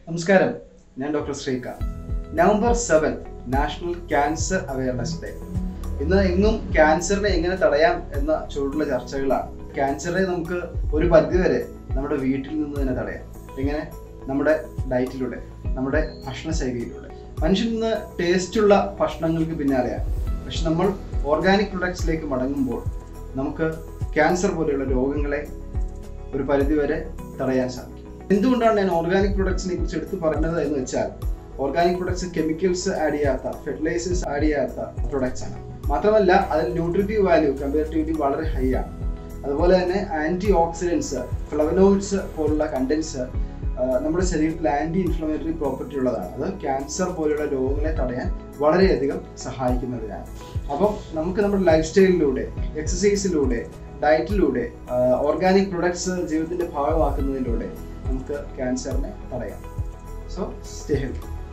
നമസ്കാരം ഞാൻ doctor Sreekanth November seven national cancer awareness day ഇന്ന് എങ്ങും ക്യാൻസറിനെ എങ്ങനെ തടയാം എന്ന ചൂടുള്ള ചർച്ചകളാണ് ക്യാൻസറെ നമുക്ക് ഒരു പരിധിവരെ നമ്മുടെ വീട്ടിൽ നിന്ന് തന്നെ തടയാം എങ്ങനെ നമ്മുടെ ഡയറ്റിലൂടെ നമ്മുടെ ഭക്ഷണശൈലിയിലൂടെ മനുഷ്യൻ ഇന്ന് ടേസ്റ്റുള്ള ഭക്ഷണങ്ങൾക്ക് പിന്നാലെയാണ് പക്ഷെ നമ്മൾ ഓർഗാനിക് പ്രൊഡക്ട്സിലേക്ക് മടങ്ങുമ്പോൾ നമുക്ക് ക്യാൻസർ പോലെയുള്ള രോഗങ്ങളെ ഒരു പരിധിവരെ തടയാൻ സാധിക്കും എന്തുകൊണ്ടാണ് ഞാൻ ഓർഗാനിക് പ്രൊഡക്ട്സിനെ കുറിച്ച് എടുത്തു പറയുന്നത് എന്ന് വെച്ചാൽ ഓർഗാനിക് പ്രൊഡക്ട്സ് കെമിക്കൽസ് ആഡ് ചെയ്യാത്ത ഫെർട്ടിലൈസേഴ്സ് ആഡ് ചെയ്യാത്ത പ്രൊഡക്ട്സ് ആണ് മാത്രമല്ല അതിൽ ന്യൂട്രിറ്റീവ് വാല്യൂ കമ്പാരിറ്റീവ്ലി വളരെ ഹൈ ആണ് അതുപോലെ തന്നെ ആന്റി ഓക്സിഡൻസ് ഫ്ലവനോയിഡ്സ് പോലുള്ള കണ്ടൻസ് നമ്മുടെ ശരീരത്തിൽ ആന്റി ഇൻഫ്ലമേറ്ററി പ്രോപ്പർട്ടി ഉള്ളതാണ് അത് ക്യാൻസർ പോലെയുള്ള രോഗങ്ങളെ തടയാൻ വളരെയധികം സഹായിക്കുന്നതിനാണ് അപ്പം നമുക്ക് നമ്മുടെ ലൈഫ് സ്റ്റൈലിലൂടെ എക്സസൈസിലൂടെ ഡയറ്റിലൂടെ ഓർഗാനിക് പ്രൊഡക്ട്സ് ജീവിതത്തിന്റെ ഭാഗമാക്കുന്നതിലൂടെ നമുക്ക് ക്യാൻസറിനെ തടയാം സോ സ്റ്റേ ഹെൽത്തി